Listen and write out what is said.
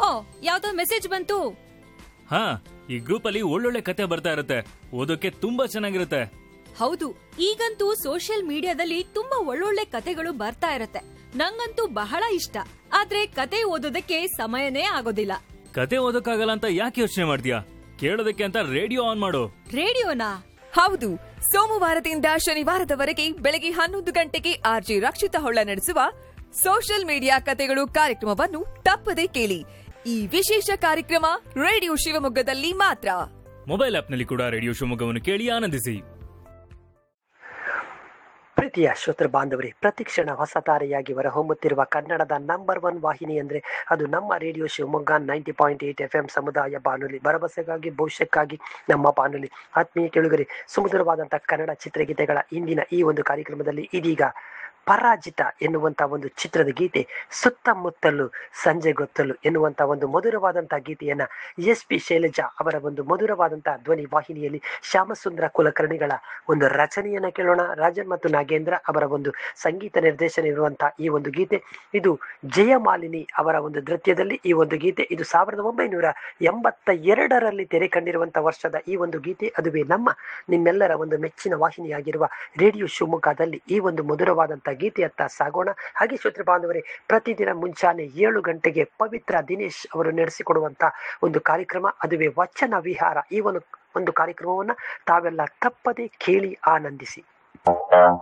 ಓ ಯಾವ್ದೋ ಮೆಸೇಜ್ ಬಂತು ಹಾ ಈ ಗ್ರೂಪ್ ಅಲ್ಲಿ ಒಳ್ಳೊಳ್ಳೆ ಕತೆ ಬರ್ತಾ ಇರುತ್ತೆ ಓದೋಕೆ ತುಂಬಾ ಚೆನ್ನಾಗಿರುತ್ತೆ ಹೌದು ಈಗಂತೂ ಸೋಷಿಯಲ್ ಮೀಡಿಯಾದಲ್ಲಿ ತುಂಬಾ ಒಳ್ಳೊಳ್ಳೆ ಕತೆಗಳು ಬರ್ತಾ ಇರತ್ತೆ ನಂಗಂತೂ ಬಹಳ ಇಷ್ಟ ಆದ್ರೆ ಕತೆ ಓದೋದಕ್ಕೆ ಸಮಯನೇ ಆಗೋದಿಲ್ಲ ಕತೆ ಓದೋಕ್ಕಾಗಲ್ಲ ಅಂತ ಯಾಕೆ ಯೋಚನೆ ಮಾಡ್ತೀಯಾ ಕೇಳೋದಕ್ಕೆ ಅಂತ ರೇಡಿಯೋ ಆನ್ ಮಾಡು ರೇಡಿಯೋನಾ ಹೌದು ಸೋಮವಾರದಿಂದ ಶನಿವಾರದವರೆಗೆ ಬೆಳಗ್ಗೆ ಹನ್ನೊಂದು ಗಂಟೆಗೆ ಆರ್ಜಿ ರಕ್ಷಿತ ಹೊಳ್ಳ ನಡೆಸುವ ಸೋಷಿಯಲ್ ಮೀಡಿಯಾ ಕತೆಗಳು ಕಾರ್ಯಕ್ರಮವನ್ನು ತಪ್ಪದೆ ಕೇಳಿ ಈ ವಿಶೇಷ ಕಾರ್ಯಕ್ರಮ ರೇಡಿಯೋ ಶಿವಮೊಗ್ಗದಲ್ಲಿ ಮಾತ್ರ ಮೊಬೈಲ್ ಆಪ್ನಲ್ಲಿ ಕೂಡ ರೇಡಿಯೋ ಶಿವಮೊಗ್ಗವನ್ನು ಕೇಳಿ ಆನಂದಿಸಿ ಪ್ರೀತಿಯ ಶ್ರೋತೃ ಬಾಂಧವರೇ ಪ್ರತಿಕ್ಷಣ ಹೊಸ ತಾರೆಯಾಗಿ ಹೊರಹೊಮ್ಮುತ್ತಿರುವ ಕನ್ನಡದ ನಂಬರ್ ಒನ್ ವಾಹಿನಿ ಅಂದರೆ ಅದು ನಮ್ಮ radio Shivamogga ninety point eight F M ಸಮುದಾಯ ಬಾನುಲಿ ಭರವಸೆಗಾಗಿ ಭವಿಷ್ಯಕ್ಕಾಗಿ ನಮ್ಮ ಬಾನುಲಿ ಆತ್ಮೀಯ ಕೆಳುಗರೆ ಸುಮಧುರವಾದಂಥ ಕನ್ನಡ ಚಿತ್ರಗೀತೆಗಳ ಇಂದಿನ ಈ ಒಂದು ಕಾರ್ಯಕ್ರಮದಲ್ಲಿ ಇದೀಗ ಪರಾಜಿತ ಎನ್ನುವಂಥ ಒಂದು ಚಿತ್ರದ ಗೀತೆ ಸುತ್ತಮುತ್ತಲು ಸಂಜೆ ಗೊತ್ತಲು ಎನ್ನುವಂಥ ಒಂದು ಮಧುರವಾದಂಥ ಗೀತೆಯನ್ನ ಎಸ್ ಪಿ ಶೈಲಜಾ ಅವರ ಒಂದು ಮಧುರವಾದಂಥ ಧ್ವನಿ ವಾಹಿನಿಯಲ್ಲಿ ಶ್ಯಾಮಸುಂದರ ಕುಲಕರ್ಣಿಗಳ ಒಂದು ರಚನೆಯನ್ನ ಕೇಳೋಣ ರಾಜನ್ ಮತ್ತು ನಾಗೇಂದ್ರ ಅವರ ಒಂದು ಸಂಗೀತ ನಿರ್ದೇಶನ ಇರುವಂತಹ ಈ ಒಂದು ಗೀತೆ ಇದು ಜಯಮಾಲಿನಿ ಅವರ ಒಂದು ನೃತ್ಯದಲ್ಲಿ ಈ ಒಂದು ಗೀತೆ ಇದು ಸಾವಿರದ ಒಂಬೈನೂರ ಎಂಬತ್ತ ಎರಡರಲ್ಲಿ ತೆರೆ ಕಂಡಿರುವಂತಹ ವರ್ಷದ ಈ ಒಂದು ಗೀತೆ ಅದುವೇ ನಮ್ಮ ನಿಮ್ಮೆಲ್ಲರ ಒಂದು ಮೆಚ್ಚಿನ ವಾಹಿನಿಯಾಗಿರುವ ರೇಡಿಯೋ ಶಿವಮೊಗ್ಗದಲ್ಲಿ ಈ ಒಂದು ಮಧುರವಾದಂತಹ ಗೀತೆಯತ್ತ ಸಾಗೋಣ ಹಾಗೆ ಶ್ರೋತೃ ಬಾಂಧವರೇ ಪ್ರತಿದಿನ ಮುಂಚಾನೆ ಏಳು ಗಂಟೆಗೆ ಪವಿತ್ರ ದಿನೇಶ್ ಅವರು ನಡೆಸಿಕೊಡುವಂತ ಒಂದು ಕಾರ್ಯಕ್ರಮ ಅದುವೇ ವಚನ ವಿಹಾರ ಈ ಒಂದು ಒಂದು ಕಾರ್ಯಕ್ರಮವನ್ನ ತಾವೆಲ್ಲ ತಪ್ಪದೆ ಕೇಳಿ ಆನಂದಿಸಿ